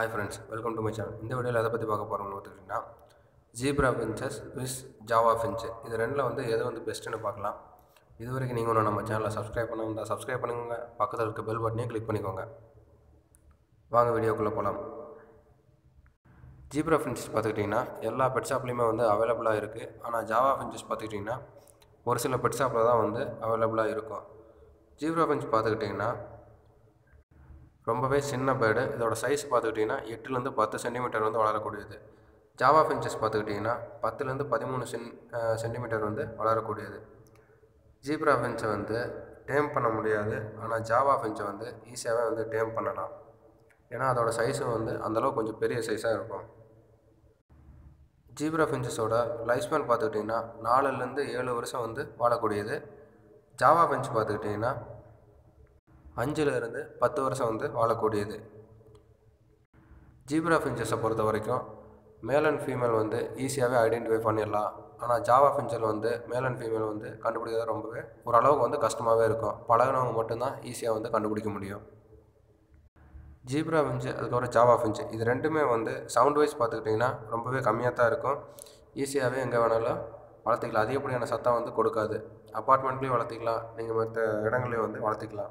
hi friends welcome to my channel இந்த வீடியோவில் எதை பற்றி பார்க்க போகிறோம்னு பார்த்துக்கிட்டிங்கன்னா ஜீப்ரா ஃபின்ச்சஸ் விஸ் ஜாவா ஃபின்ச்சு இது ரெண்டில் வந்து எது வந்து பெஸ்ட்டுன்னு பார்க்கலாம் இது வரைக்கும் நீங்கள் ஒன்று நம்ம சேனலை சப்ஸ்கிரைப் பண்ண இருந்தால் சப்ஸ்கிரைப் பண்ணுங்க பக்கத்தில் இருக்க பெல் பட்டனையும் கிளிக் பண்ணிக்கோங்க வாங்க வீடியோக்குள்ளே போகலாம் ஜீப்ரா ஃபின்ச்சஸ் பார்த்துக்கிட்டிங்கன்னா எல்லா பெட் ஷாப்லேயுமே வந்து அவைலபிளாக இருக்குது ஆனால் ஜாவா ஃபின்ச்சஸ் பார்த்துக்கிட்டிங்கன்னா ஒரு சில பெட் ஷாப்பில் தான் வந்து அவைலபிளாக இருக்கும் ஜீப்ரா ஃபின்ச் பார்த்துக்கிட்டிங்கன்னா ரொம்பவே சின்ன பேர்டு இதோட சைஸ் பார்த்துக்கிட்டிங்கன்னா எட்டுலேருந்து பத்து சென்டிமீட்டர் வந்து வளரக்கூடியது ஜாவா ஃபின்ச்சஸ் பார்த்துக்கிட்டிங்கன்னா பத்துலேருந்து பதிமூணு சென் சென்டிமீட்டர் வந்து வளரக்கூடியது ஜீப்ரா ஃபின்ச்சை வந்து டேம் பண்ண முடியாது ஆனால் ஜாவா ஃபின்ச்சை வந்து ஈஸியாகவே வந்து டேம் பண்ணலாம் ஏன்னா அதோட சைஸும் வந்து அந்தளவுக்கு கொஞ்சம் பெரிய சைஸாக இருக்கும் ஜீப்ரா ஃபின்ச்சஸோட லைஃப் ஸ்பேன் பார்த்துக்கிட்டிங்கன்னா நாலுலேருந்து ஏழு வருஷம் வந்து வாழக்கூடியது ஜாவா ஃபின்ச் பார்த்துக்கிட்டிங்கன்னா அஞ்சுலேருந்து பத்து வருஷம் வந்து வாழக்கூடியது ஜீப்ரா ஃபின்ச்சஸை பொறுத்த வரைக்கும் மேல் அண்ட் ஃபீமேல் வந்து ஈஸியாகவே ஐடென்டிஃபை பண்ணிடலாம் ஆனால் ஜாவா ஃபின்ச்சல் வந்து மேல் அண்ட் ஃபீமேல் வந்து கண்டுபிடிக்கிறது ரொம்பவே ஓரளவுக்கு வந்து கஷ்டமாகவே இருக்கும் பழகினவங்க மட்டும்தான் ஈஸியாக வந்து கண்டுபிடிக்க முடியும் ஜீப்ரா ஃபின்ச்சு அதுக்கப்புறம் ஜாவா ஃபின்ச்சு இது ரெண்டுமே வந்து சவுண்ட் வைஸ் பார்த்துக்கிட்டிங்கன்னா ரொம்பவே கம்மியாக தான் இருக்கும் ஈஸியாகவே எங்கே வேணாலும் வளர்த்திக்கலாம் அதிகப்படியான சத்தம் வந்து கொடுக்காது அப்பார்ட்மெண்ட்லேயும் வளர்த்திக்கலாம் நீங்கள் மற்ற இடங்களையும் வந்து வளர்த்திக்கலாம்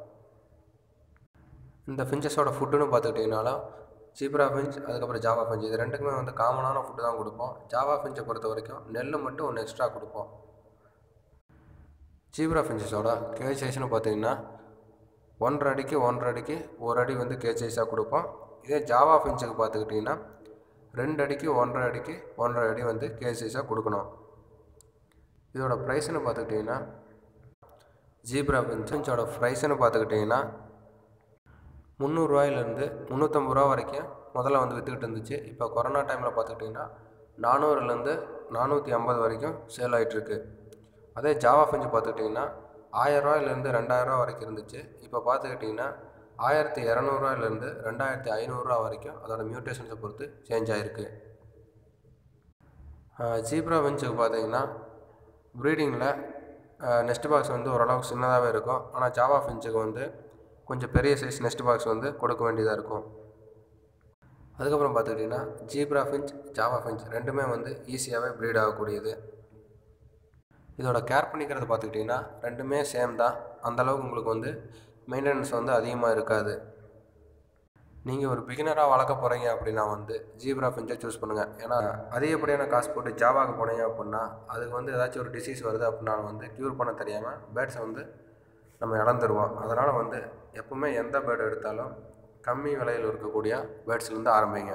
இந்த ஃபின்ச்சஸோட ஃபுட்டுன்னு பார்த்துக்கிட்டிங்கனாலும் ஜீப்ரா ஃபின்ச் அதுக்கப்புறம் ஜாவா ஃபின்ச் இது ரெண்டுக்குமே வந்து காமனான ஃபுட்டு தான் கொடுப்போம் ஜாவா ஃபின்ச்சை பொறுத்த வரைக்கும் நெல் மட்டும் ஒன்று எக்ஸ்ட்ரா கொடுப்போம் ஜீப்ரா ஃபின்ச்சஸோட கேஜ் சைஸ்னு பார்த்தீங்கன்னா ஒன்றரை அடிக்கு ஒன்றரை அடிக்கு ஒரு அடி வந்து கேஜ் சைஸாக கொடுப்போம் இதே ஜாவா ஃபின்ச்சுக்கு பார்த்துக்கிட்டிங்கன்னா ரெண்டு அடிக்கு ஒன்றரை அடிக்கு ஒன்றரை அடி வந்து கேஜ் சைஸாக கொடுக்கணும் இதோட ப்ரைஸ்னு பார்த்துக்கிட்டிங்கன்னா ஜீப்ரா ஃபின்ச்சோட ப்ரைஸ்னு பார்த்துக்கிட்டிங்கன்னா முந்நூறுரூவாயிலேருந்து முந்நூற்றம்பது ரூபா வரைக்கும் முதல்ல வந்து விற்றுக்கிட்டு இருந்துச்சு இப்போ கொரோனா டைமில் பார்த்துக்கிட்டிங்கன்னா நானூறுலேருந்து நானூற்றி ஐம்பது வரைக்கும் சேல் ஆகிட்டுருக்கு அதே ஜாவா ஃபிஞ்சு பார்த்துக்கிட்டிங்கன்னா ஆயரூவாயிலேருந்து ரெண்டாயிரரூவா வரைக்கும் இருந்துச்சு இப்போ பார்த்துக்கிட்டிங்கன்னா ஆயிரத்தி இரநூறுவாயிலேருந்து ரெண்டாயிரத்தி ஐநூறுரூவா வரைக்கும் அதோட மியூட்டேஷன்ஸை பொறுத்து சேஞ்ச் ஆகிருக்கு ஜீப்ரா வெஞ்சுக்கு பார்த்தீங்கன்னா ப்ரீடிங்கில் நெஸ்ட் பாக்ஸ் வந்து ஓரளவுக்கு சின்னதாகவே இருக்கும் ஆனால் ஜாவா ஃபின்ச்சுக்கு வந்து கொஞ்சம் பெரிய சைஸ் நெஸ்ட் பாக்ஸ் வந்து கொடுக்க வேண்டியதாக இருக்கும் அதுக்கப்புறம் பார்த்துக்கிட்டிங்கன்னா ஜீப்ரா ஃபின்ச் ஜாவா ஃபின்ச் ரெண்டுமே வந்து ஈஸியாகவே ப்ரீட் ஆகக்கூடியது இதோட கேர் பண்ணிக்கிறது பார்த்துக்கிட்டிங்கன்னா ரெண்டுமே சேம் தான் அந்தளவுக்கு உங்களுக்கு வந்து மெயின்டெனன்ஸ் வந்து அதிகமாக இருக்காது நீங்கள் ஒரு பிகினராக வளர்க்க போகிறீங்க அப்படின்னா வந்து ஜீப்ரா ஃபின்ச்சை சூஸ் பண்ணுங்கள் ஏன்னா அதிகப்படியான காசு போட்டு ஜாவாக்கு போனீங்க அப்படின்னா அதுக்கு வந்து ஏதாச்சும் ஒரு டிசீஸ் வருது அப்படின்னா வந்து க்யூர் பண்ண தெரியாமல் பேர்ட்ஸை வந்து நம்ம இழந்துருவோம் அதனால் வந்து எப்பவுமே எந்த பேர்டு எடுத்தாலும் கம்மி விலையில் இருக்கக்கூடிய பேர்ட்ஸ்லேருந்து ஆரம்பிங்க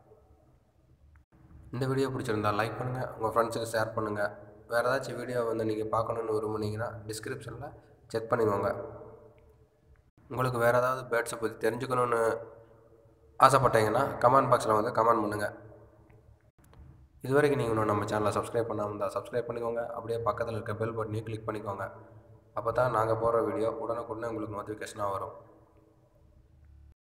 இந்த வீடியோ பிடிச்சிருந்தா லைக் பண்ணுங்கள் உங்கள் ஃப்ரெண்ட்ஸுக்கு ஷேர் பண்ணுங்கள் வேறு ஏதாச்சும் வீடியோ வந்து நீங்கள் பார்க்கணுன்னு விரும்புனீங்கன்னா டிஸ்கிரிப்ஷனில் செக் பண்ணிக்கோங்க உங்களுக்கு வேறு ஏதாவது பேர்ட்ஸை பற்றி தெரிஞ்சுக்கணுன்னு ஆசைப்பட்டீங்கன்னா கமெண்ட் பாக்ஸில் வந்து கமெண்ட் பண்ணுங்கள் இது வரைக்கும் நீங்கள் இன்னும் நம்ம சேனலை சப்ஸ்கிரைப் பண்ணாமல் இருந்தால் சப்ஸ்கிரைப் பண்ணிக்கோங்க அப்படியே பக்கத்தில் இருக்க பெல் பட்டனையும் கிளிக் பண்ணிக்கோங்க அப்போ தான் நாங்கள் போடுற வீடியோ உடனுக்குடனே உங்களுக்கு நோட்டிஃபிகேஷனாக வரும்